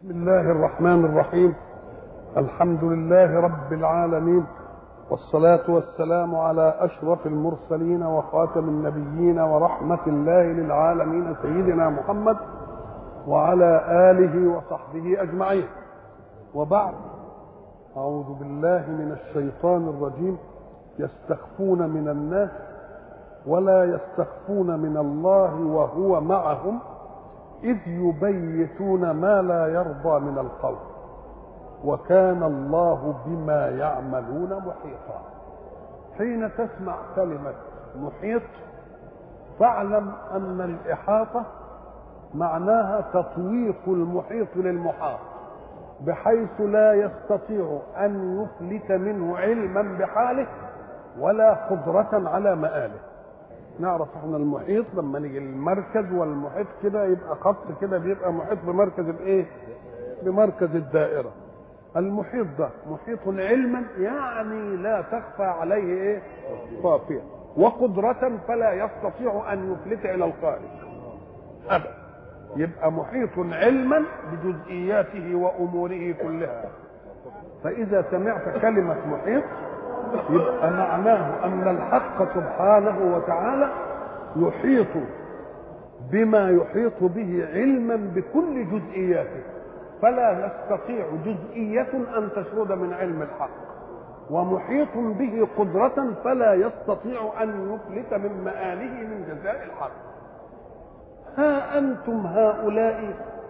بسم الله الرحمن الرحيم الحمد لله رب العالمين والصلاة والسلام على أشرف المرسلين وخاتم النبيين ورحمة الله للعالمين سيدنا محمد وعلى آله وصحبه أجمعين وبعد أعوذ بالله من الشيطان الرجيم يستخفون من الناس ولا يستخفون من الله وهو معهم إذ يبيتون ما لا يرضى من القول وكان الله بما يعملون محيطا حين تسمع كلمة محيط فاعلم أن الإحاطة معناها تطويق المحيط للمحاط بحيث لا يستطيع أن يفلت منه علما بحاله ولا قدرة على مآله نعرف احنا المحيط لما نيجي المركز والمحيط كده يبقى خط كده بيبقى محيط بمركز الايه بمركز الدائره المحيط ده محيط علما يعني لا تخفى عليه ايه خافيه وقدرة فلا يستطيع ان يفلت الى الخارج ابدا يبقى محيط علما بجزئياته واموره كلها فاذا سمعت كلمه محيط يبقى معناه ان الحق سبحانه وتعالى يحيط بما يحيط به علما بكل جزئياته فلا يستطيع جزئية أن تشرد من علم الحق ومحيط به قدرة فلا يستطيع أن يفلت من مآله من جزاء الحق ها أنتم هؤلاء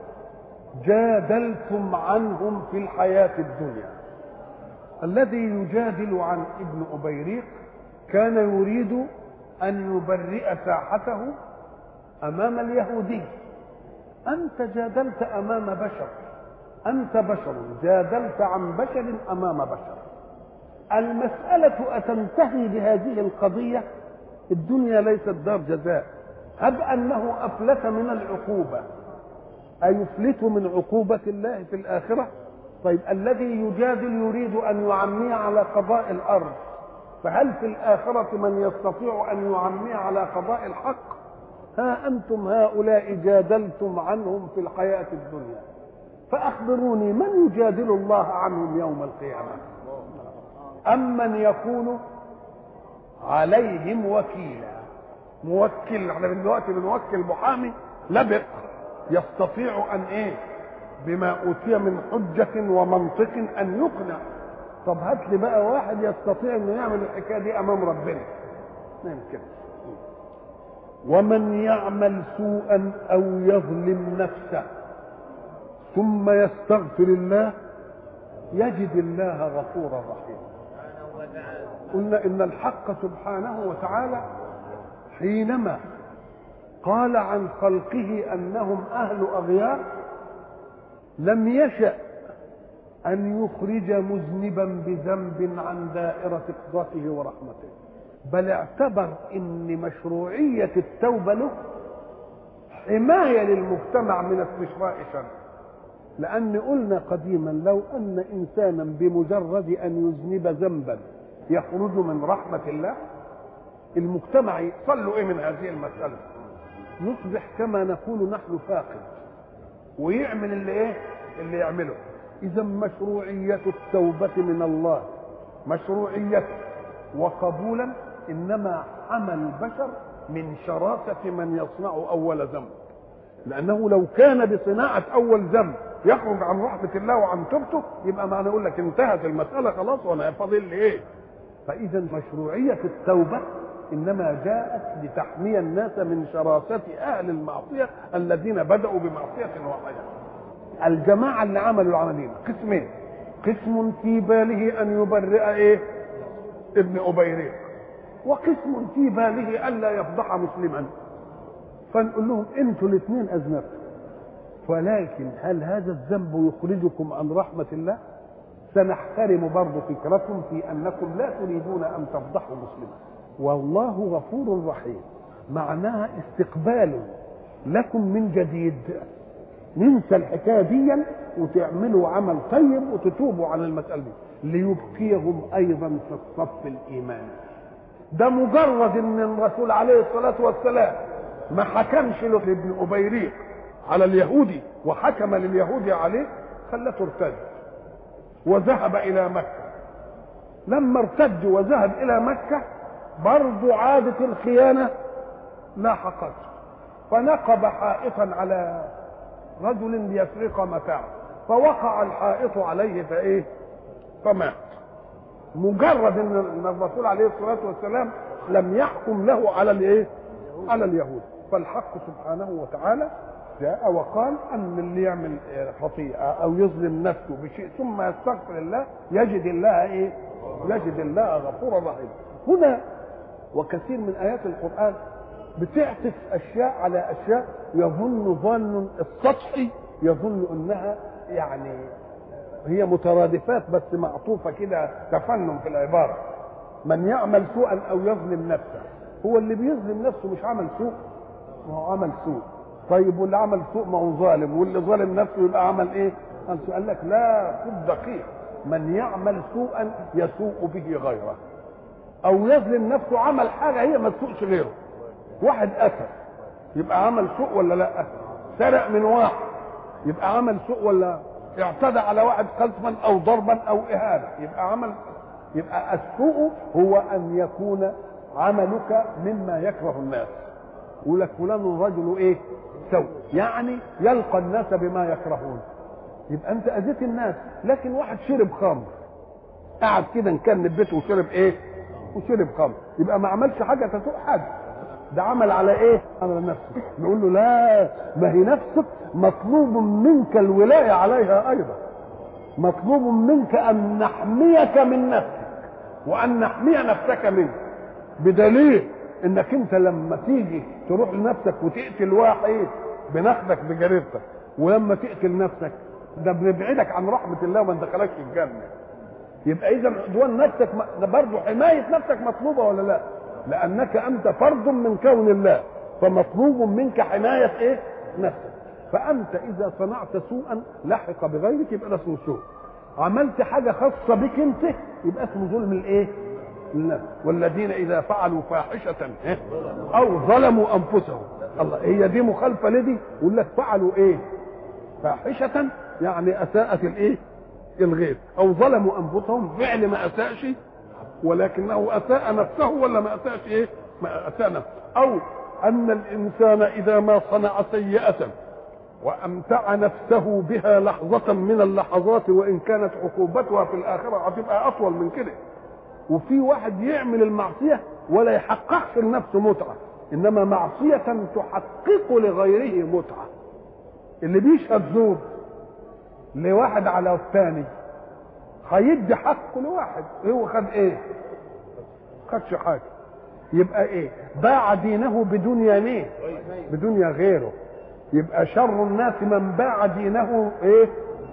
جادلتم عنهم في الحياة الدنيا الذي يجادل عن ابن أبيريق كان يريد أن يبرئ ساحته أمام اليهودي أنت جادلت أمام بشر أنت بشر جادلت عن بشر أمام بشر المسألة أتنتهي بهذه القضية الدنيا ليست دار جزاء هب أنه أفلت من العقوبة أيفلت من عقوبة الله في الآخرة طيب الذي يجادل يريد أن يعمي على قضاء الأرض فهل في الآخرة من يستطيع أن يعمي على قضاء الحق ها أنتم هؤلاء جادلتم عنهم في الحياة الدنيا فأخبروني من يجادل الله عنهم يوم القيامة أم من يكون عليهم وكيلا موكل احنا دلوقتي بنوكل محامي لبق يستطيع أن إيه بما أوتي من حجة ومنطق أن يقنع طب هات لي بقى واحد يستطيع أنه يعمل الحكاية دي أمام ربنا ما يمكن ومن يعمل سوءا أو يظلم نفسه ثم يستغفر الله يجد الله غفورا رحيما قلنا ان الحق سبحانه وتعالى حينما قال عن خلقه انهم اهل اغيار لم يشا ان يخرج مذنبا بذنب عن دائره قدرته ورحمته بل اعتبر ان مشروعيه التوبه له حمايه للمجتمع من استشراء شر لأن قلنا قديما لو أن إنسانا بمجرد أن يذنب ذنبا يخرج من رحمة الله المجتمع يصل إيه من هذه المسألة يصبح كما نقول نحن فاقد ويعمل اللي إيه اللي يعمله إذا مشروعية التوبة من الله مشروعية وقبولا إنما حمى البشر من شراسة من يصنع أول ذنب لأنه لو كان بصناعة أول ذنب يخرج عن رحمة الله وعن توبته يبقى معنى يقول لك انتهت المسألة خلاص وأنا فاضل لي إيه؟ فإذا مشروعية التوبة إنما جاءت لتحمي الناس من شراسة أهل المعصية الذين بدأوا بمعصية واحدة. الجماعة اللي عملوا العملين قسمين قسم في باله أن يبرئ إيه؟ ابن أبيريق وقسم في باله ألا يفضح مسلما فنقول لهم انتوا الاثنين اذنبتم ولكن هل هذا الذنب يخرجكم عن رحمة الله سنحترم برضه فكركم في أنكم لا تريدون أن تفضحوا مسلما والله غفور رحيم معناها استقبال لكم من جديد ننسى الحكاية دي وتعملوا عمل طيب وتتوبوا عن المسألة دي ليبقيهم أيضا في الصف الإيماني ده مجرد ان الرسول عليه الصلاة والسلام ما حكمش له لابن أبيريق على اليهودي وحكم لليهودي عليه خلته ارتد وذهب الى مكه لما ارتد وذهب الى مكه برضو عادت الخيانه لاحقته فنقب حائطا على رجل ليسرق متاعه فوقع الحائط عليه فايه فمات مجرد ان الرسول عليه الصلاه والسلام لم يحكم له على الايه على اليهود فالحق سبحانه وتعالى جاء وقال ان اللي يعمل خطيئه او يظلم نفسه بشيء ثم يستغفر الله يجد الله ايه يجد الله غفورا رحيما هنا وكثير من ايات القران بتعطف اشياء على اشياء يظن ظن السطحي يظن انها يعني هي مترادفات بس معطوفه كده تفنن في العباره من يعمل سوءا او يظلم نفسه هو اللي بيظلم نفسه مش عمل سوء ما هو عمل سوء طيب واللي عمل سوء ما هو ظالم واللي ظالم نفسه يبقى عمل ايه قال لك لا خد دقيق من يعمل سوءا يسوء به غيره او يظلم نفسه عمل حاجه هي ما تسوءش غيره واحد قتل يبقى عمل سوء ولا لا سرق من واحد يبقى عمل سوء ولا اعتدى على واحد قذفا او ضربا او اهانه يبقى عمل يبقى السوء هو ان يكون عملك مما يكره الناس يقول لك فلان رجل ايه سوء يعني يلقى الناس بما يكرهون يبقى انت اذيت الناس لكن واحد شرب خمر قعد كده نكن بيته وشرب ايه وشرب خمر يبقى ما عملش حاجه تسوء حد ده عمل على ايه على نفسه نقول له لا ما هي نفسك مطلوب منك الولايه عليها ايضا مطلوب منك ان نحميك من نفسك وان نحمي نفسك منك بدليل انك انت لما تيجي تروح لنفسك وتقتل واحد بناخدك بجريرتك ولما تقتل نفسك ده بنبعدك عن رحمه الله وما ندخلكش الجنه يبقى اذا عدوان نفسك برضه حمايه نفسك مطلوبه ولا لا؟ لانك انت فرد من كون الله فمطلوب منك حمايه ايه؟ نفسك فانت اذا صنعت سوءا لحق بغيرك يبقى ده اسمه سوء عملت حاجه خاصه بك انت يبقى اسمه ظلم الايه؟ النفس والذين اذا فعلوا فاحشه او ظلموا انفسهم الله هي دي مخالفه لدي يقول لك فعلوا ايه؟ فاحشه يعني اساءت الايه؟ الغير او ظلموا انفسهم فعل ما اساءش ولكنه اساء نفسه ولا ما اساءش ايه؟ ما اساء نفسه او ان الانسان اذا ما صنع سيئه وامتع نفسه بها لحظه من اللحظات وان كانت عقوبتها في الاخره هتبقى اطول من كده وفي واحد يعمل المعصيه ولا يحققش لنفسه متعه انما معصيه تحقق لغيره متعه اللي بيشهد زور لواحد على الثاني هيدي حقه لواحد هو خد ايه خدش حاجه يبقى ايه باع دينه بدنيا مين بدنيا غيره يبقى شر الناس من باع دينه ايه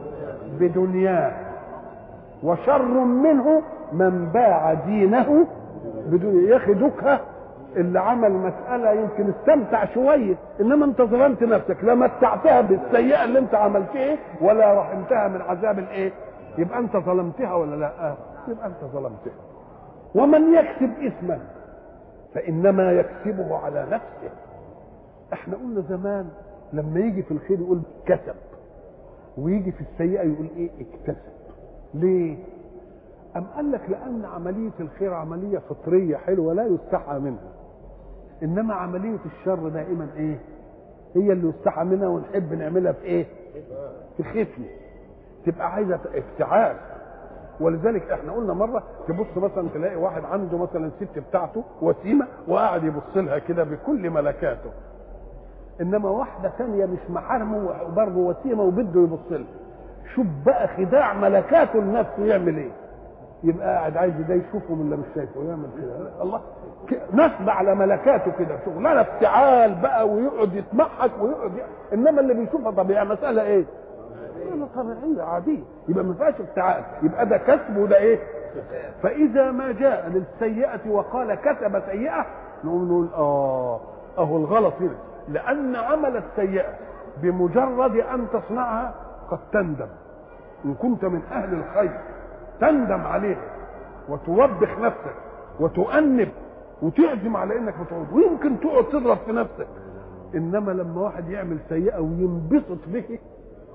بدنياه وشر منه من باع دينه بدنيا يا اخي دكها اللي عمل مسألة يمكن استمتع شوية إنما أنت ظلمت نفسك لا متعتها بالسيئة اللي أنت عملتها ولا رحمتها من عذاب الإيه؟ يبقى أنت ظلمتها ولا لا؟ يبقى أنت ظلمتها. ومن يكسب إثما فإنما يكسبه على نفسه. إحنا قلنا زمان لما يجي في الخير يقول كسب ويجي في السيئة يقول إيه؟ اكتسب. ليه؟ أم قال لك لأن عملية الخير عملية فطرية حلوة لا يستحى منها إنما عملية الشر دائما إيه هي اللي يستحى منها ونحب نعملها في إيه في خفية تبقى عايزة افتعال ولذلك احنا قلنا مرة تبص مثلا تلاقي واحد عنده مثلا الست بتاعته وسيمة وقاعد يبص لها كده بكل ملكاته انما واحدة ثانية مش محارمه وبرضه وسيمة وبده يبص لها شوف بقى خداع ملكاته لنفسه يعمل ايه يبقى قاعد عايز ده يشوفه من اللي مش شايفه يعمل كده الله نصب على ملكاته كده شغلانه افتعال بقى ويقعد يتمحك ويقعد ي... انما اللي بيشوفها طبيعيه مساله ايه؟ مساله طبيعيه عاديه يبقى ما فيهاش افتعال يبقى ده كسب وده ايه؟ فاذا ما جاء للسيئه وقال كسب سيئه نقول نقول اه اهو الغلط هنا لان عمل السيئه بمجرد ان تصنعها قد تندم ان كنت من اهل الخير تندم عليها وتوبخ نفسك وتؤنب وتعزم على انك بتعود ويمكن تقعد تضرب في نفسك انما لما واحد يعمل سيئه وينبسط به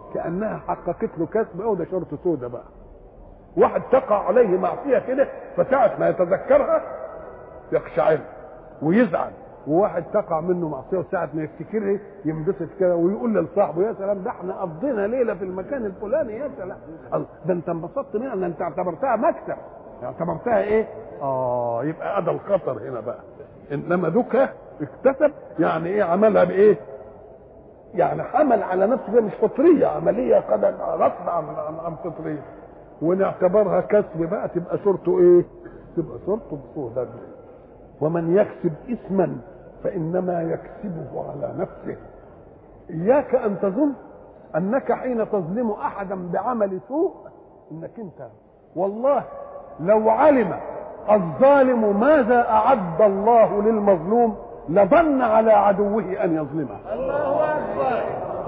كانها حققت له كسب او ده شرط سودة بقى واحد تقع عليه معصيه كده فساعه ما يتذكرها يقشعر ويزعل وواحد تقع منه معصيه وساعه ما يفتكرها ينبسط كده ويقول لصاحبه يا سلام ده احنا قضينا ليله في المكان الفلاني يا سلام الله، ده انت انبسطت منها ده انت اعتبرتها مكسب اعتبرتها ايه؟ اه يبقى ادى الخطر هنا بقى انما دوكا اكتسب يعني ايه عملها بايه؟ يعني حمل على نفسه ده مش فطريه عمليه قد غصب عن عن, عن فطريه ونعتبرها كسب بقى تبقى صورته ايه؟ تبقى صورته بصوره ومن يكسب اثما فانما يكسبه على نفسه اياك ان تظن انك حين تظلم احدا بعمل سوء انك انت والله لو علم الظالم ماذا اعد الله للمظلوم لظن على عدوه ان يظلمه الله اكبر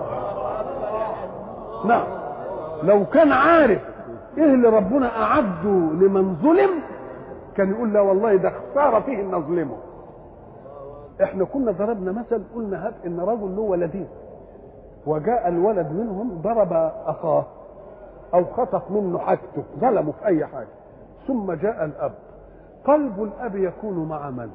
نعم لو كان عارف ايه اللي ربنا اعده لمن ظلم كان يقول لا والله ده خساره فيه ان اظلمه احنا كنا ضربنا مثل قلنا هات ان رجل له ولدين وجاء الولد منهم ضرب اخاه او خطف منه حاجته ظلمه في اي حاجه ثم جاء الاب قلب الاب يكون مع من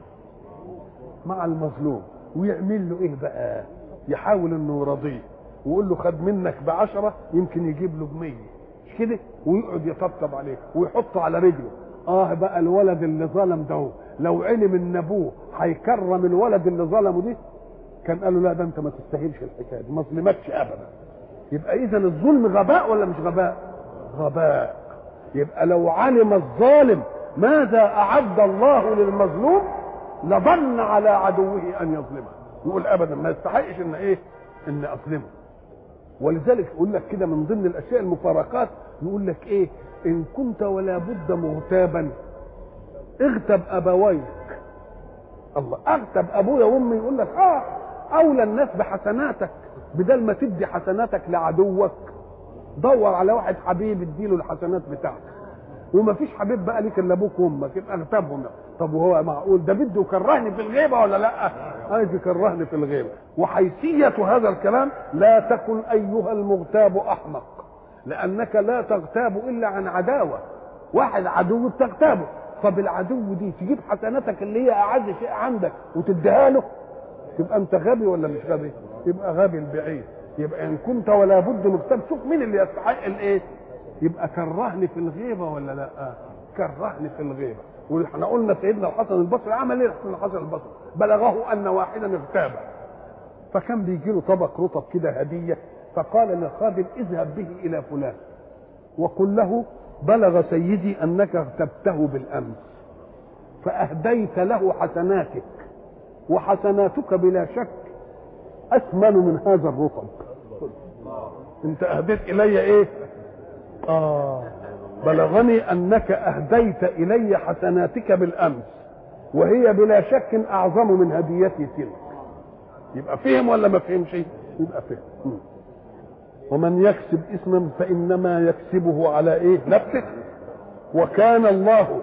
مع المظلوم ويعمل له ايه بقى يحاول انه يرضيه ويقول له خد منك بعشرة يمكن يجيب له بمية مش كده ويقعد يطبطب عليه ويحطه على رجله اه بقى الولد اللي ظلم ده هو. لو علم ان ابوه هيكرم الولد اللي ظلمه دي كان قال له لا ده انت ما تستاهلش الحكايه دي ما ظلمكش ابدا يبقى اذا الظلم غباء ولا مش غباء غباء يبقى لو علم الظالم ماذا اعد الله للمظلوم لظن على عدوه ان يظلمه يقول ابدا ما يستحقش ان ايه ان اظلمه ولذلك يقول لك كده من ضمن الاشياء المفارقات يقول لك ايه ان كنت ولا بد مغتابا اغتب ابويك الله اغتب ابويا وامي يقول لك اه اولى الناس بحسناتك بدل ما تدي حسناتك لعدوك دور على واحد حبيب اديله الحسنات بتاعتك وما فيش حبيب بقى ليك الا ابوك وامك يبقى اغتابهم طب وهو معقول ده بده يكرهني في الغيبه ولا لا؟ عايز يكرهني في الغيبه وحيثيه هذا الكلام لا تكن ايها المغتاب احمق لانك لا تغتاب الا عن عداوه واحد عدو بتغتابه طب العدو دي تجيب حسناتك اللي هي اعز شيء عندك وتديها له تبقى انت غبي ولا مش غبي؟ يبقى غبي البعيد يبقى ان كنت ولا بد مغتاب شوف مين اللي يستحق الايه؟ يبقى كرهني في الغيبه ولا لا؟ كرهني في الغيبه واحنا قلنا سيدنا الحسن البصري عمل ايه سيدنا الحسن البصري؟ بلغه ان واحدا اغتاب فكان بيجي له طبق رطب كده هديه فقال للخادم اذهب به الى فلان وقل له بلغ سيدي انك اغتبته بالامس فاهديت له حسناتك وحسناتك بلا شك اثمن من هذا الرطب انت اهديت الي ايه اه بلغني انك اهديت الي حسناتك بالامس وهي بلا شك اعظم من هديتي تلك يبقى فهم ولا ما فهمش يبقى فهم ومن يكسب اثما فانما يكسبه على ايه نفسه وكان الله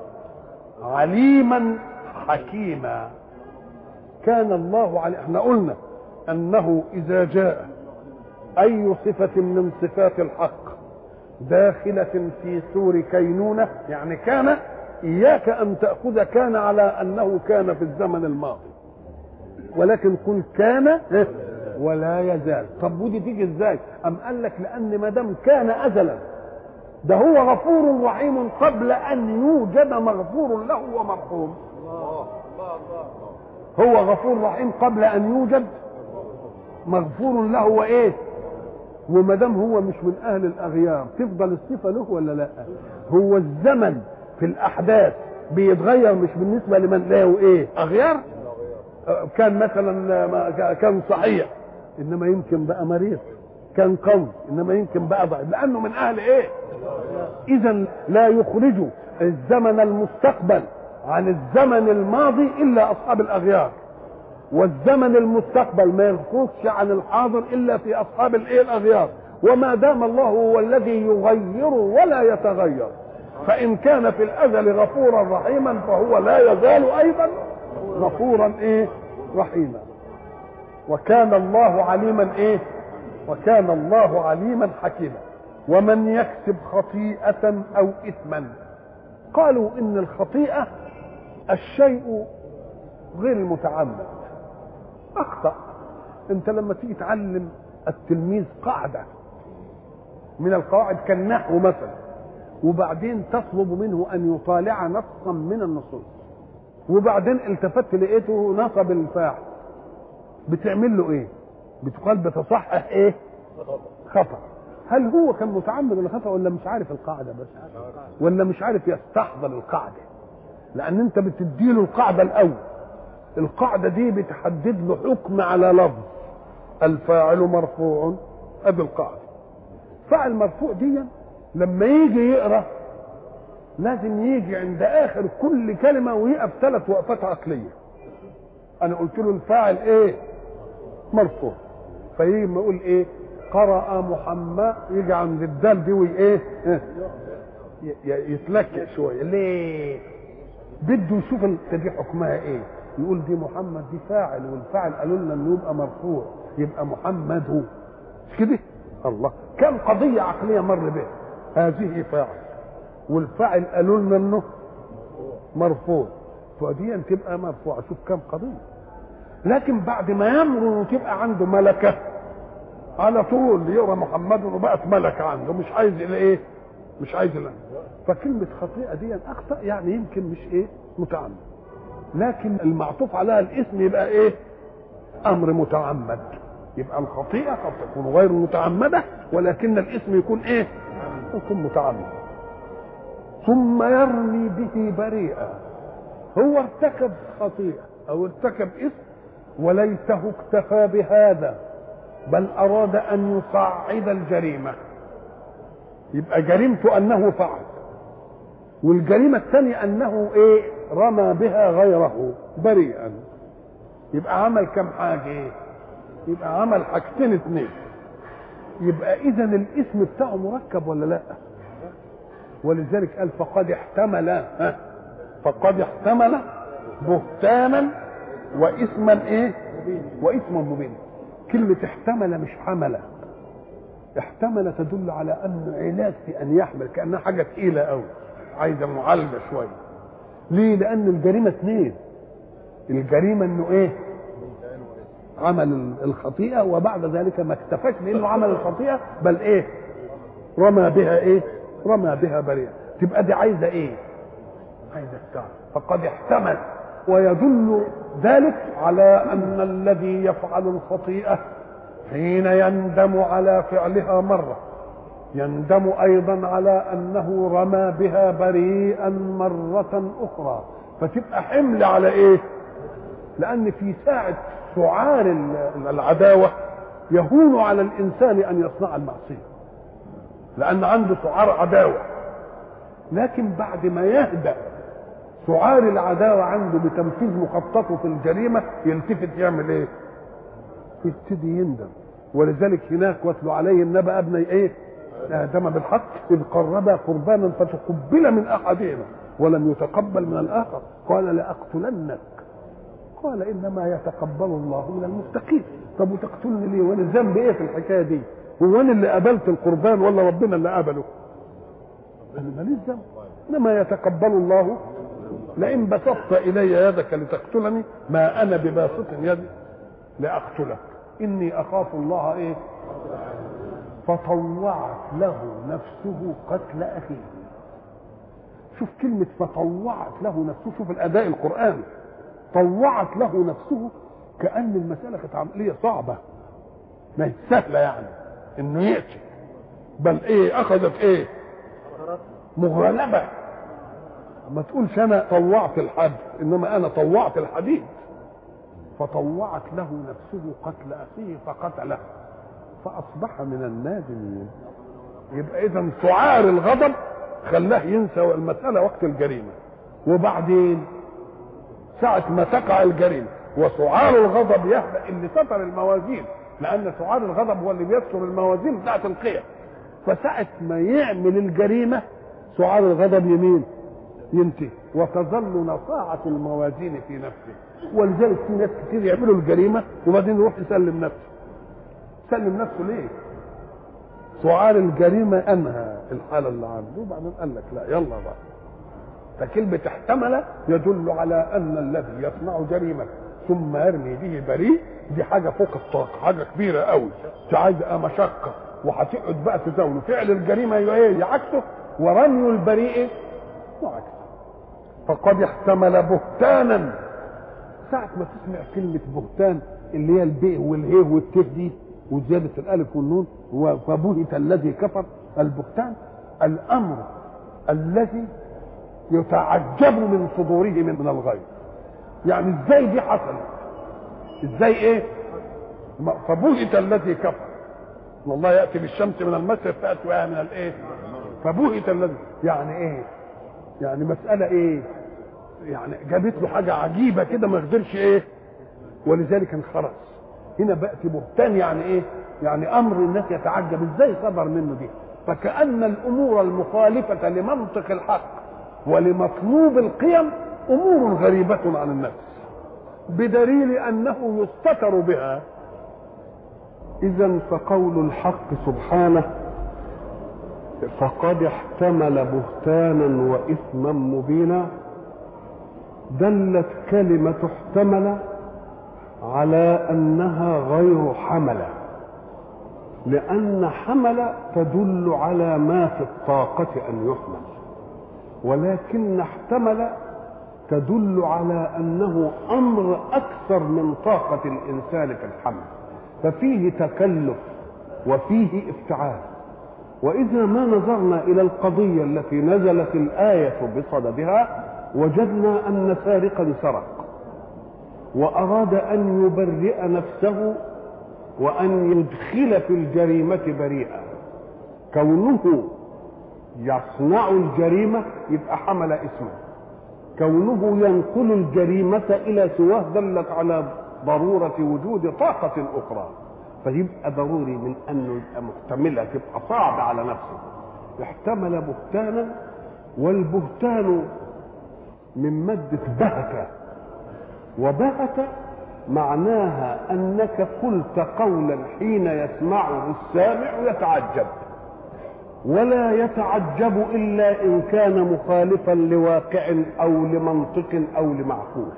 عليما حكيما كان الله علي احنا قلنا انه اذا جاء اي صفه من صفات الحق داخله في سور كينونه يعني كان اياك ان تاخذ كان على انه كان في الزمن الماضي ولكن قل كان ولا يزال طب ودي تيجي ازاي ام قال لك لان ما دام كان ازلا ده هو غفور رحيم قبل ان يوجد مغفور له ومرحوم هو غفور رحيم قبل ان يوجد مغفور له وايه وما دام هو مش من اهل الاغيار تفضل الصفه له ولا لا هو الزمن في الاحداث بيتغير مش بالنسبه لمن له ايه اغيار كان مثلا كان صحيح انما يمكن بقى مريض كان قوي انما يمكن بقى ضعيف لانه من اهل ايه اذا لا يخرج الزمن المستقبل عن الزمن الماضي الا اصحاب الاغيار والزمن المستقبل ما يخرجش عن الحاضر الا في اصحاب الايه الاغيار وما دام الله هو الذي يغير ولا يتغير فان كان في الازل غفورا رحيما فهو لا يزال ايضا غفورا ايه رحيما وكان الله عليما ايه وكان الله عليما حكيما ومن يكسب خطيئة أو إثما قالوا إن الخطيئة الشيء غير المتعمد أخطأ أنت لما تيجي تعلم التلميذ قاعدة من القواعد كالنحو مثلا وبعدين تطلب منه أن يطالع نصا من النصوص وبعدين التفت لقيته نصب الفاعل بتعمل له ايه بتقال بتصحح ايه خطأ هل هو كان متعمد ولا خطأ ولا مش عارف القاعدة بس ولا مش عارف يستحضر القاعدة لأن أنت بتديله القاعدة الأول القاعدة دي بتحدد له حكم على لفظ الفاعل مرفوع أدي القاعدة فاعل مرفوع دي لما يجي يقرأ لازم يجي عند آخر كل كلمة ويقف ثلاث وقفات عقلية أنا قلت له الفاعل إيه مرفوع فيجي ما يقول إيه قرأ محمد يجي عند الدال دي وإيه إيه؟ يتلكع شوية ليه بده يشوف دي حكمها ايه يقول دي محمد دي فاعل والفاعل قالوا لنا انه يبقى مرفوع يبقى محمد هو مش كده الله كم قضيه عقليه مر بها هذه فاعل والفاعل قالوا لنا انه مرفوع فدي تبقى مرفوعه شوف كم قضيه لكن بعد ما يمر وتبقى عنده ملكه على طول يقرا محمد وبقت ملكه عنده مش عايز الى ايه مش عايز الى فكلمه خطيئه دي اخطا يعني يمكن مش ايه متعمد لكن المعطوف عليها الاسم يبقى ايه امر متعمد يبقى الخطيئه قد تكون غير متعمده ولكن الاسم يكون ايه يكون متعمد ثم يرمي به بريئا هو ارتكب خطيئه او ارتكب اسم وليته اكتفى بهذا بل اراد ان يصعد الجريمه يبقى جريمته انه فعل والجريمه الثانيه انه ايه رمى بها غيره بريئا يبقى عمل كم حاجه ايه يبقى عمل حاجتين اثنين يبقى اذا الاسم بتاعه مركب ولا لا ولذلك قال فقد احتمل ها فقد احتمل بهتانا واثما ايه واثما مبينا كلمه احتمل مش حمل احتمل تدل على ان علاج في ان يحمل كانها حاجه ثقيله قوي عايزه معالجه شويه ليه لان الجريمه اثنين الجريمه انه ايه عمل الخطيئه وبعد ذلك ما اكتفاش بانه عمل الخطيئه بل ايه رمى بها ايه رمى بها بريئا تبقى دي عايزه ايه عايزه التعب فقد احتمل ويدل ذلك على ان الذي يفعل الخطيئه حين يندم على فعلها مره يندم ايضا على انه رمى بها بريئا مره اخرى فتبقى حمل على ايه لان في ساعه سعار العداوه يهون على الانسان ان يصنع المعصيه لان عنده سعار عداوه لكن بعد ما يهدأ سعار العداوة عنده بتنفيذ مخططه في الجريمة يلتفت يعمل ايه؟ يبتدي يندم ولذلك هناك واتلو عليه النبأ ابني ايه؟ آدم بالحق إذ قربا قربانا فتقبل من أحدهما ولم يتقبل من الآخر قال لأقتلنك قال إنما يتقبل الله من المتقين طب وتقتلني ليه وأنا ذنبي إيه في الحكاية دي؟ هو أنا اللي قبلت القربان ولا ربنا اللي قبله؟ أنا ماليش ذنب إنما يتقبل الله لئن بسطت إلي يدك لتقتلني ما أنا بباسط يدي لأقتلك إني أخاف الله إيه فطوعت له نفسه قتل أخيه شوف كلمة فطوعت له نفسه شوف الأداء القرآني طوعت له نفسه كأن المسألة كانت عملية صعبة ما هي سهلة يعني إنه يأتي بل إيه أخذت إيه مغالبة ما تقولش أنا طوعت الحد إنما أنا طوعت الحديد فطوعت له نفسه قتل أخيه فقتله فأصبح من النادمين يبقى إذا سعار الغضب خلاه ينسى المسألة وقت الجريمة وبعدين ساعة ما تقع الجريمة وسعار الغضب يهدأ اللي ستر الموازين لأن سعار الغضب هو اللي بيستر الموازين بتاعت القيم فساعة ما يعمل الجريمة سعار الغضب يمين ينتهي وتظل نصاعة الموازين في نفسه ولذلك في ناس كتير يعملوا الجريمة وبعدين يروح يسلم نفسه سلم نفسه ليه سعار الجريمة أنهى الحالة اللي عنده وبعدين قال لك لا يلا بقى فكلمة احتمل يدل على أن الذي يصنع جريمة ثم يرمي به بريء دي حاجة فوق الطاقة حاجة كبيرة قوي عايزة مشقة وهتقعد بقى تزاوله فعل الجريمة ايه يعكسه ورمي البريء يعكسه فقد احتمل بهتانا ساعة ما تسمع كلمة بهتان اللي هي الباء والهيه والتف دي وزيادة الألف والنون فبهت الذي كفر البهتان الأمر الذي يتعجب من صدوره من من الغيب يعني ازاي دي حصلت ازاي ايه فبهت الذي كفر ان الله ياتي بالشمس من المشرق فاتي بها من الايه فبهت الذي يعني ايه يعني مساله ايه يعني جابت له حاجه عجيبه كده ما قدرش ايه ولذلك انخرس هنا بأتي بهتان يعني ايه يعني امر الناس يتعجب ازاي صدر منه دي فكأن الامور المخالفة لمنطق الحق ولمطلوب القيم امور غريبة عن النفس بدليل انه يستتر بها اذا فقول الحق سبحانه فقد احتمل بهتانا واثما مبينا دلت كلمة احتمل على انها غير حمله لان حمل تدل على ما في الطاقه ان يحمل ولكن احتمل تدل على انه امر اكثر من طاقه الانسان في الحمل ففيه تكلف وفيه افتعال واذا ما نظرنا الى القضيه التي نزلت الايه بصددها وجدنا ان سارقا سرق وأراد أن يبرئ نفسه وأن يدخل في الجريمة بريئا كونه يصنع الجريمة يبقى حمل اسمه كونه ينقل الجريمة إلى سواه دلت على ضرورة وجود طاقة أخرى فيبقى ضروري من أنه يبقى محتملها تبقى صعب على نفسه احتمل بهتانا والبهتان من مادة بهته وبهت معناها انك قلت قولا حين يسمعه السامع يتعجب ولا يتعجب الا ان كان مخالفا لواقع او لمنطق او لمعقول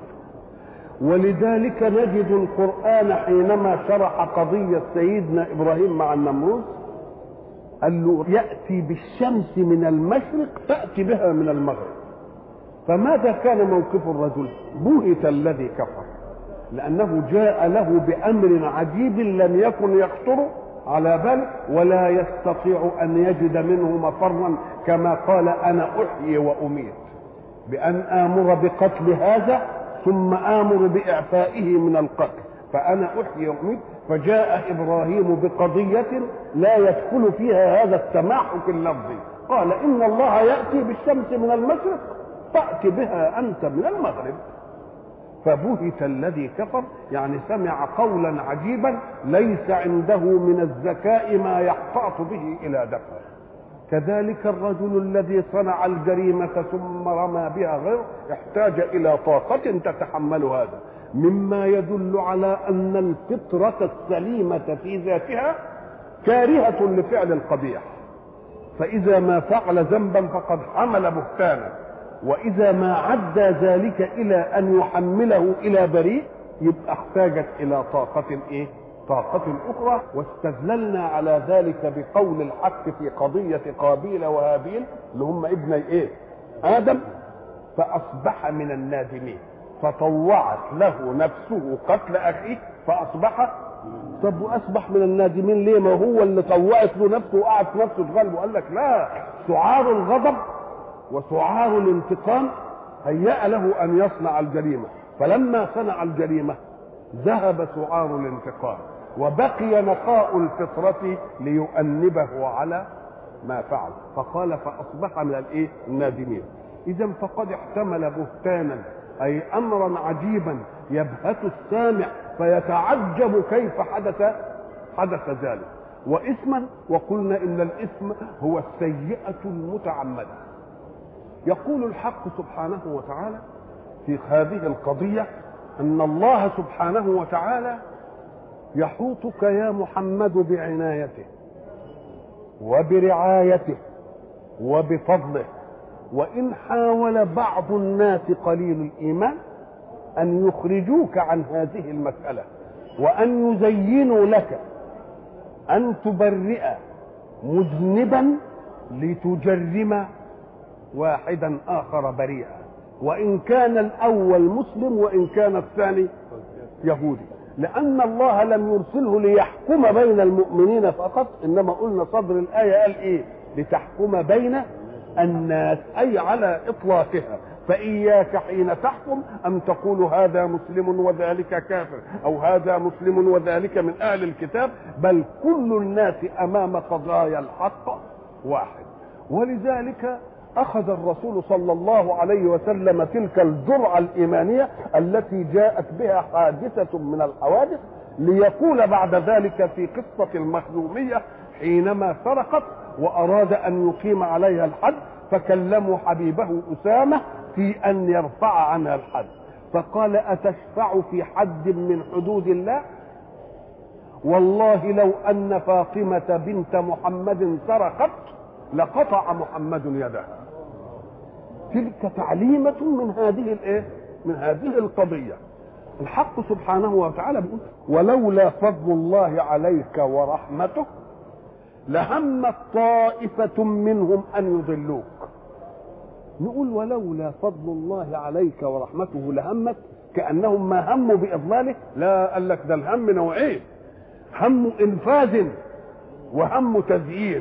ولذلك نجد القران حينما شرح قضيه سيدنا ابراهيم مع النمروذ قال له ياتي بالشمس من المشرق فات بها من المغرب فماذا كان موقف الرجل بهت الذي كفر لأنه جاء له بأمر عجيب لم يكن يخطر على بال ولا يستطيع أن يجد منه مفرا كما قال أنا أحيي وأميت بأن آمر بقتل هذا ثم آمر بإعفائه من القتل فأنا أحيي وأميت فجاء إبراهيم بقضية لا يدخل فيها هذا التماحك اللفظي قال إن الله يأتي بالشمس من المشرق فأت بها أنت من المغرب فبهت الذي كفر يعني سمع قولا عجيبا ليس عنده من الذكاء ما يحتاط به إلى دفعه كذلك الرجل الذي صنع الجريمة ثم رمى بها غيره احتاج إلى طاقة تتحمل هذا مما يدل على أن الفطرة السليمة في ذاتها كارهة لفعل القبيح فإذا ما فعل ذنبا فقد حمل بهتانا واذا ما عدى ذلك الى ان يحمله الى بريء يبقى احتاجت الى طاقه ايه طاقة أخرى واستدللنا على ذلك بقول الحق في قضية قابيل وهابيل اللي هم ابني إيه؟ آدم فأصبح من النادمين فطوعت له نفسه قتل أخيه فأصبح طب وأصبح من النادمين ليه؟ ما هو اللي طوعت له نفسه وقعد في نفسه تغلبه قال لك لا سعار الغضب وسعار الانتقام هيأ له أن يصنع الجريمة فلما صنع الجريمة ذهب سعار الانتقام وبقي نقاء الفطرة ليؤنبه على ما فعل فقال فأصبح من الإيه؟ النادمين إذا فقد احتمل بهتانا أي أمرا عجيبا يبهت السامع فيتعجب كيف حدث حدث ذلك وإثما وقلنا إن الإثم هو السيئة المتعمدة يقول الحق سبحانه وتعالى في هذه القضية أن الله سبحانه وتعالى يحوطك يا محمد بعنايته وبرعايته وبفضله وإن حاول بعض الناس قليل الإيمان أن يخرجوك عن هذه المسألة وأن يزينوا لك أن تبرئ مذنبا لتجرم واحدا آخر بريئا وإن كان الأول مسلم وإن كان الثاني يهودي لأن الله لم يرسله ليحكم بين المؤمنين فقط إنما قلنا صدر الآية قال إيه لتحكم بين الناس أي على إطلاقها فإياك حين تحكم أن تقول هذا مسلم وذلك كافر أو هذا مسلم وذلك من أهل الكتاب بل كل الناس أمام قضايا الحق واحد ولذلك أخذ الرسول صلى الله عليه وسلم تلك الجرعة الإيمانية التي جاءت بها حادثة من الحوادث ليقول بعد ذلك في قصة المخزومية حينما سرقت وأراد أن يقيم عليها الحد فكلموا حبيبه أسامة في أن يرفع عنها الحد فقال أتشفع في حد من حدود الله والله لو أن فاطمة بنت محمد سرقت لقطع محمد يدها تلك تعليمة من هذه الايه؟ من هذه القضية الحق سبحانه وتعالى بيقول ولولا فضل الله عليك ورحمته لهمت طائفة منهم أن يضلوك نقول ولولا فضل الله عليك ورحمته لهمت كأنهم ما هموا بإضلاله لا قال لك ده الهم نوعين هم إنفاذ وهم تزيين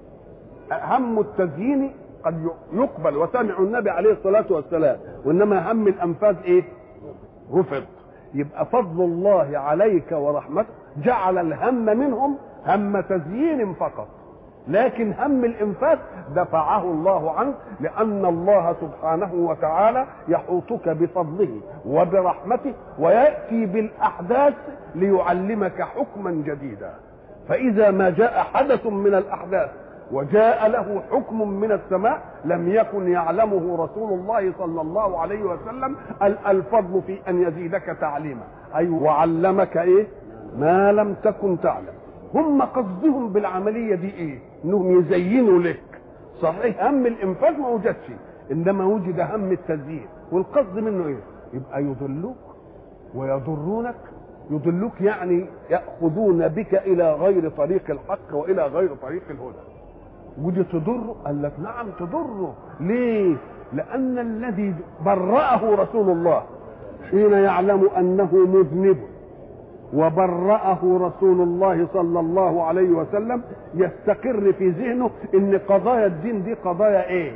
هم التزيين قد يقبل وسمعوا النبي عليه الصلاة والسلام وإنما هم الأنفاذ إيه رفض يبقى فضل الله عليك ورحمته جعل الهم منهم هم تزيين فقط لكن هم الانفاذ دفعه الله عنك لان الله سبحانه وتعالى يحوطك بفضله وبرحمته وياتي بالاحداث ليعلمك حكما جديدا فاذا ما جاء حدث من الاحداث وجاء له حكم من السماء لم يكن يعلمه رسول الله صلى الله عليه وسلم الفضل في ان يزيدك تعليما اي أيوة وعلمك ايه ما لم تكن تعلم هم قصدهم بالعمليه دي ايه انهم يزينوا لك صحيح هم الانفاذ ما وجدش انما وجد هم التزيين والقصد منه ايه يبقى يضلوك ويضرونك يضلوك يعني ياخذون بك الى غير طريق الحق والى غير طريق الهدى ودي تضره قال لك نعم تضره ليه لان الذي برأه رسول الله حين يعلم انه مذنب وبرأه رسول الله صلى الله عليه وسلم يستقر في ذهنه ان قضايا الدين دي قضايا ايه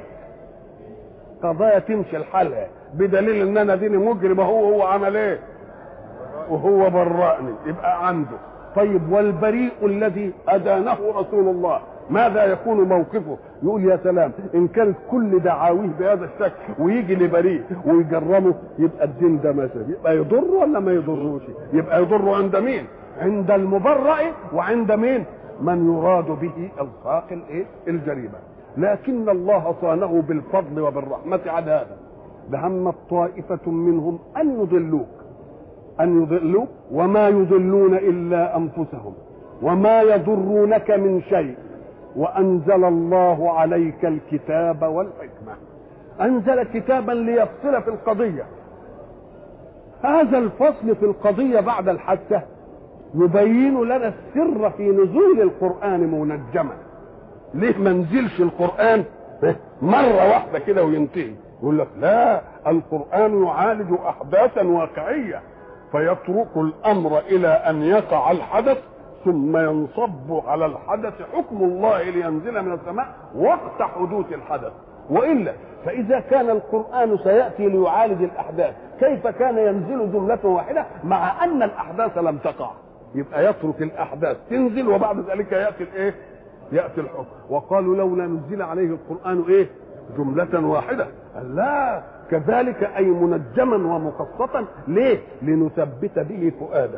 قضايا تمشي الحلقة بدليل ان انا ديني مجرم هو هو عمل ايه وهو برأني يبقى عنده طيب والبريء الذي ادانه رسول الله ماذا يكون موقفه يقول يا سلام ان كانت كل دعاويه بهذا الشكل ويجي لبريء ويجرمه يبقى الدين ده مثلا يبقى يضر ولا ما يضروش يبقى يضر عند مين عند المبرأ وعند مين من يراد به الصاق الايه الجريمه لكن الله صانه بالفضل وبالرحمه على هذا لهمت طائفه منهم ان يضلوك ان يضلوك وما يضلون الا انفسهم وما يضرونك من شيء وانزل الله عليك الكتاب والحكمه انزل كتابا ليفصل في القضيه هذا الفصل في القضيه بعد الحادثه يبين لنا السر في نزول القران منجما ليه ما نزلش القران مره واحده كده وينتهي يقول لك لا القران يعالج احداثا واقعيه فيترك الامر الى ان يقع الحدث ثم ينصب على الحدث حكم الله لينزل من السماء وقت حدوث الحدث والا فاذا كان القران سياتي ليعالج الاحداث كيف كان ينزل جمله واحده مع ان الاحداث لم تقع يبقى يترك الاحداث تنزل وبعد ذلك ياتي الايه ياتي الحكم وقالوا لولا نزل عليه القران ايه جمله واحده لا كذلك اي منجما ومقسطا ليه لنثبت به فؤادك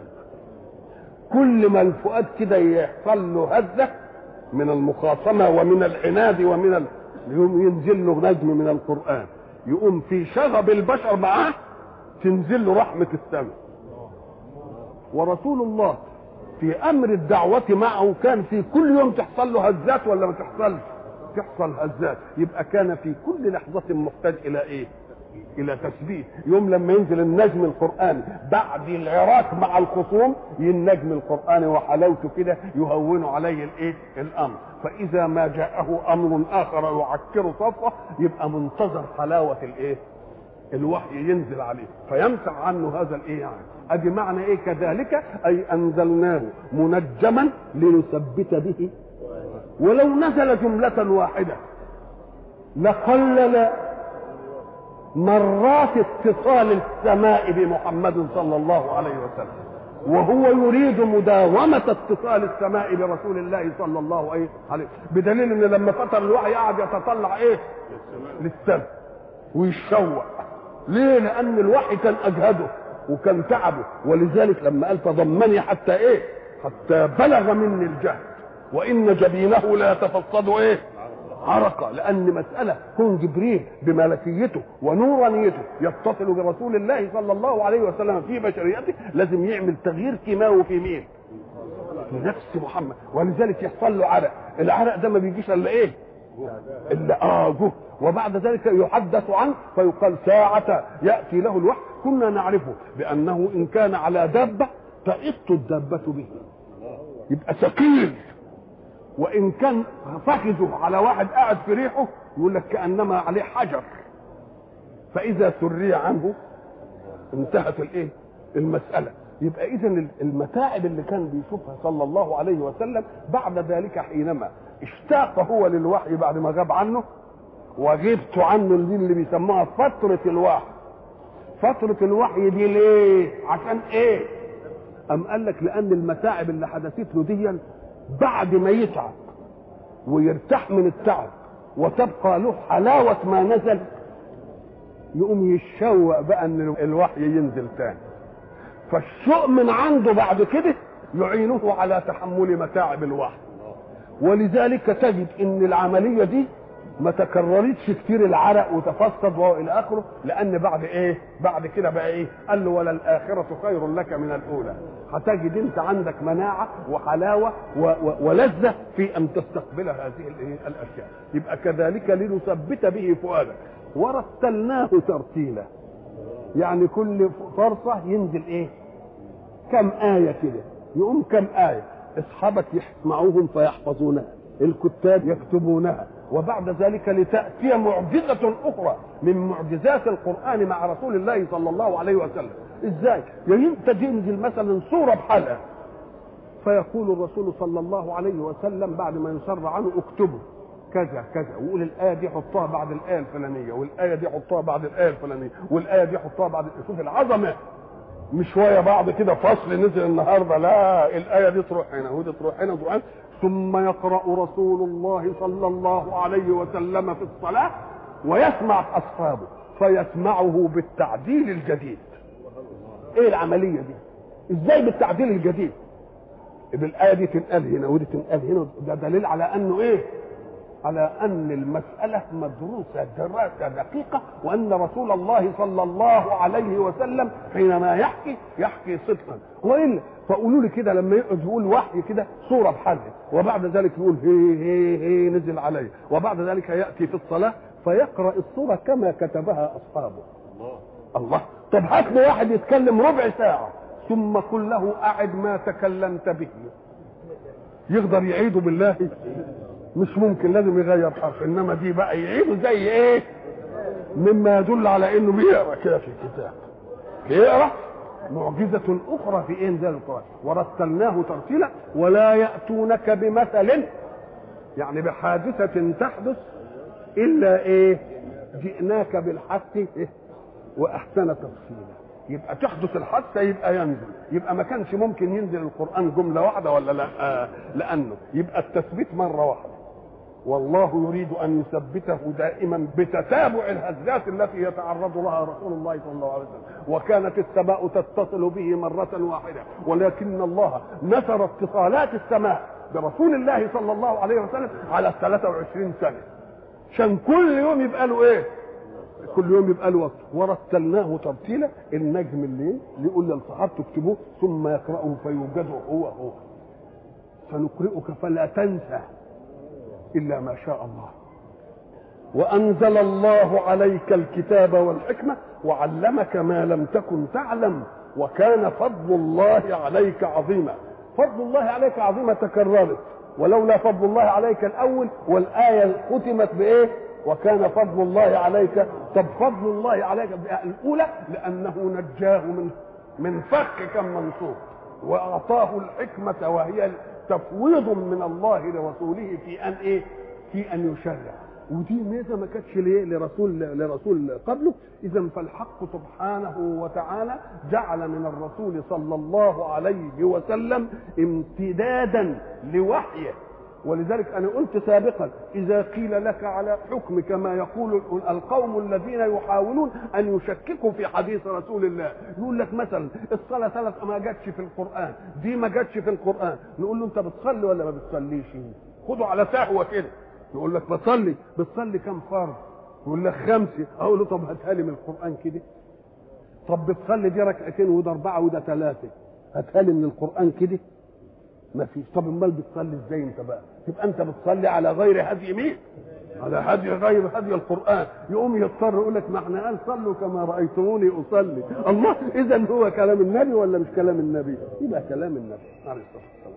كل ما الفؤاد كده يحصل له هزه من المخاصمه ومن العناد ومن ال... يقوم ينزل له نجم من القران يقوم في شغب البشر معاه تنزل له رحمه السماء ورسول الله في امر الدعوه معه كان في كل يوم تحصل له هزات ولا ما تحصلش تحصل هزات يبقى كان في كل لحظه محتاج الى ايه الى تثبيت يوم لما ينزل النجم القراني بعد العراك مع الخصوم النجم القراني وحلاوته كده يهون عليه الايه الامر فاذا ما جاءه امر اخر يعكر صفه يبقى منتظر حلاوه الايه الوحي ينزل عليه فيمسح عنه هذا الايه يعني ادي معنى ايه كذلك اي انزلناه منجما لنثبت به ولو نزل جملة واحدة لقلل مرات اتصال السماء بمحمد صلى الله عليه وسلم وهو يريد مداومة اتصال السماء برسول الله صلى الله عليه وسلم بدليل ان لما فتر الوحي قعد يتطلع ايه للسماء ويشوق ليه لان الوحي كان اجهده وكان تعبه ولذلك لما قال تضمني حتى ايه حتى بلغ مني الجهد وان جبينه لا يتفصد ايه عرقة لأن مسألة كون جبريل بملكيته ونورانيته يتصل برسول الله صلى الله عليه وسلم في بشريته لازم يعمل تغيير كيماوي في مين؟ في نفس محمد ولذلك يحصل له عرق العرق ده ما بيجيش الا ايه؟ الا اه جه وبعد ذلك يحدث عنه فيقال ساعة يأتي له الوحي كنا نعرفه بأنه إن كان على دابة تئط الدابة به يبقى ثقيل وان كان فخذه على واحد قاعد في ريحه يقول لك كانما عليه حجر فاذا سري عنه انتهت الايه المساله يبقى اذا المتاعب اللي كان بيشوفها صلى الله عليه وسلم بعد ذلك حينما اشتاق هو للوحي بعد ما غاب عنه وغبت عنه دي اللي بيسموها فتره الوحي فتره الوحي دي ليه عشان ايه ام قال لك لان المتاعب اللي حدثت له دي بعد ما يتعب ويرتاح من التعب وتبقى له حلاوة ما نزل يقوم يتشوق بقى ان الوحي ينزل تاني فالشوق من عنده بعد كده يعينه على تحمل متاعب الوحي ولذلك تجد ان العملية دي ما تكررتش كتير العرق وتفسد والى اخره لان بعد ايه بعد كده بقى ايه قال له ولا الاخره خير لك من الاولى هتجد انت عندك مناعه وحلاوه و و ولذه في ان تستقبل هذه الاشياء يبقى كذلك لنثبت به فؤادك ورتلناه ترتيلا يعني كل فرصه ينزل ايه كم ايه كده يقوم كم ايه اصحابك يسمعوهم فيحفظونها الكتاب يكتبونها وبعد ذلك لتأتي معجزة أخرى من معجزات القرآن مع رسول الله صلى الله عليه وسلم إزاي؟ تجي ينزل مثلا سورة بحلقة فيقول الرسول صلى الله عليه وسلم بعد ما يسر عنه اكتبوا كذا كذا ويقول الآية دي حطها بعد الآية الفلانية والآية دي حطها بعد الآية الفلانية والآية دي حطها بعد شوف العظمة مش شوية بعض كده فصل نزل النهاردة لا الآية دي تروح هنا ودي تروح هنا وتروح هنا ثم يقرأ رسول الله صلى الله عليه وسلم في الصلاة ويسمع أصحابه فيسمعه بالتعديل الجديد ايه العملية دي ازاي بالتعديل الجديد بالآية دي تنقل هنا ودي تنقل هنا ده دليل على انه ايه على ان المسألة مدروسة دراسة دقيقة وان رسول الله صلى الله عليه وسلم حينما يحكي يحكي صدقا والا فقولوا لي كده لما يقعد يقول وحي كده صورة بحلقة وبعد ذلك يقول هي هي هي نزل عليه وبعد ذلك يأتي في الصلاة فيقرأ الصورة كما كتبها أصحابه الله الله طب هات لي واحد يتكلم ربع ساعة ثم قل له أعد ما تكلمت به يقدر يعيده بالله مش ممكن لازم يغير حرف انما دي بقى يعيده زي ايه مما يدل على انه بيقرا كده في الكتاب بيقرا معجزة أخرى في إنزال القرآن ورتلناه ترتيلا ولا يأتونك بمثل يعني بحادثة تحدث إلا إيه جئناك بالحق إيه؟ وأحسن تفصيلا يبقى تحدث الحادثة يبقى ينزل يبقى ما كانش ممكن ينزل القرآن جملة واحدة ولا لا آه لأنه يبقى التثبيت مرة واحدة والله يريد ان يثبته دائما بتتابع الهزات التي يتعرض لها رسول الله صلى الله عليه وسلم وكانت السماء تتصل به مرة واحدة ولكن الله نثر اتصالات السماء برسول الله صلى الله عليه وسلم على 23 سنة عشان كل يوم يبقى له ايه كل يوم يبقى له وقت ورتلناه ترتيلا النجم الليل يقول للصحابه تكتبوه ثم يقرأه فيوجد هو هو سنقرئك فلا تنسى إلا ما شاء الله وأنزل الله عليك الكتاب والحكمة وعلمك ما لم تكن تعلم وكان فضل الله عليك عظيما فضل الله عليك عظيما تكررت ولولا فضل الله عليك الأول والآية ختمت بإيه وكان فضل الله عليك طب فضل الله عليك الأولى لأنه نجاه من من فخ كم منصور وأعطاه الحكمة وهي تفويض من الله لرسوله في أن إيه في أن يشرع ودي ميزه ما كانتش ليه لرسول لرسول قبله اذا فالحق سبحانه وتعالى جعل من الرسول صلى الله عليه وسلم امتدادا لوحيه ولذلك انا قلت سابقا اذا قيل لك على حكم كما يقول القوم الذين يحاولون ان يشككوا في حديث رسول الله يقول لك مثلا الصلاه ثلاث ما جاتش في القران دي ما جاتش في القران نقول له انت بتصلي ولا ما بتصليش خده على سهوه كده يقول لك بصلي بتصلي كم فرض يقول لك خمسه اقول له طب هاتها لي من القران كده طب بتصلي دي ركعتين وده اربعه وده ثلاثه هاتها لي من القران كده ما فيش طب امال بتصلي ازاي انت بقى تبقى انت بتصلي على غير هدي مين على هدي غير هدي القران يقوم يضطر يقول لك ما احنا قال صلوا كما رايتموني اصلي الله اذا هو كلام النبي ولا مش كلام النبي يبقى كلام النبي عليه الصلاه والسلام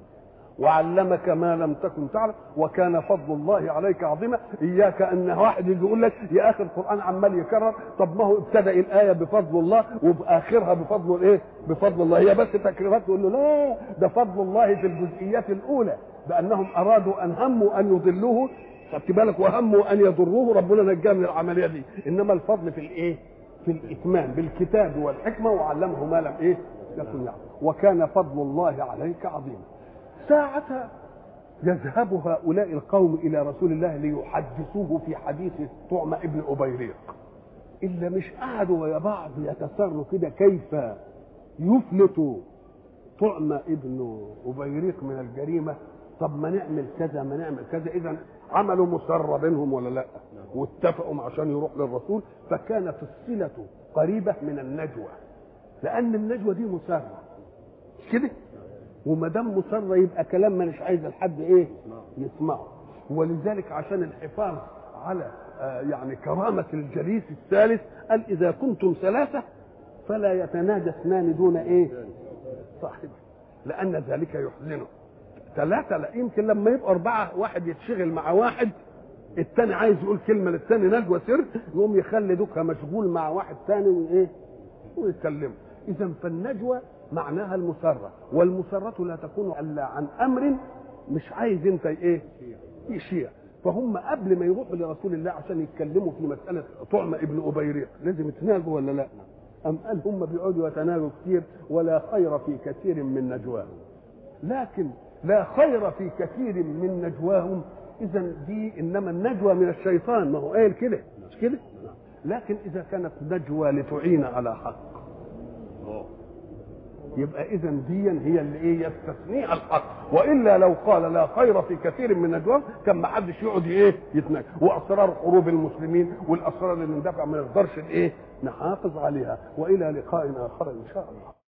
وعلمك ما لم تكن تعلم وكان فضل الله عليك عظيما اياك ان واحد يجي يقول لك يا اخي القران عمال يكرر طب ما هو ابتدا الايه بفضل الله وباخرها بفضل الايه بفضل الله هي بس تكريرات تقول له لا ده فضل الله في الجزئيات الاولى بانهم ارادوا ان هموا ان يضلوه خدت بالك وهموا ان يضروه ربنا نجاه من العمليه دي انما الفضل في الايه في الاتمام بالكتاب والحكمه وعلمه ما لم ايه يكن يعلم وكان فضل الله عليك عظيما ساعة يذهب هؤلاء القوم إلى رسول الله ليحدثوه في حديث طعم ابن أبيريق إلا مش قعدوا ويا بعض يتسروا كده كيف يفلت طعم ابن أبيريق من الجريمة طب ما نعمل كذا ما نعمل كذا إذا عملوا مسرة بينهم ولا لا واتفقوا عشان يروح للرسول فكانت الصلة قريبة من النجوى لأن النجوى دي مسرة كده وما دام مصر يبقى كلام مانيش عايز الحد ايه يسمعه ولذلك عشان الحفاظ على آه يعني كرامة الجليس الثالث قال إذا كنتم ثلاثة فلا يتناجى اثنان دون ايه صاحبه لأن ذلك يحزنه ثلاثة لا يمكن لما يبقى أربعة واحد يتشغل مع واحد التاني عايز يقول كلمة للتاني نجوى سر يقوم يخلي دوكا مشغول مع واحد تاني وإيه ويكلمه إذا فالنجوى معناها المسرة والمسرة لا تكون إلا عن أمر مش عايز أنت إيه يشيع فهم قبل ما يروحوا لرسول الله عشان يتكلموا في مسألة طعم ابن أبيريق لازم يتناجوا ولا لا أم قال هم بيقعدوا يتناجوا كتير ولا خير في كثير من نجواهم لكن لا خير في كثير من نجواهم إذا دي إنما النجوى من الشيطان ما هو قايل كده مش كده لكن إذا كانت نجوى لتعين على حق يبقى اذا دي هي اللي ايه يستثنيها الحق والا لو قال لا خير في كثير من نجواهم كان ما حدش يقعد ايه يتناجى واسرار حروب المسلمين والاسرار اللي ندافع ما نقدرش الايه نحافظ عليها والى لقاء اخر ان شاء الله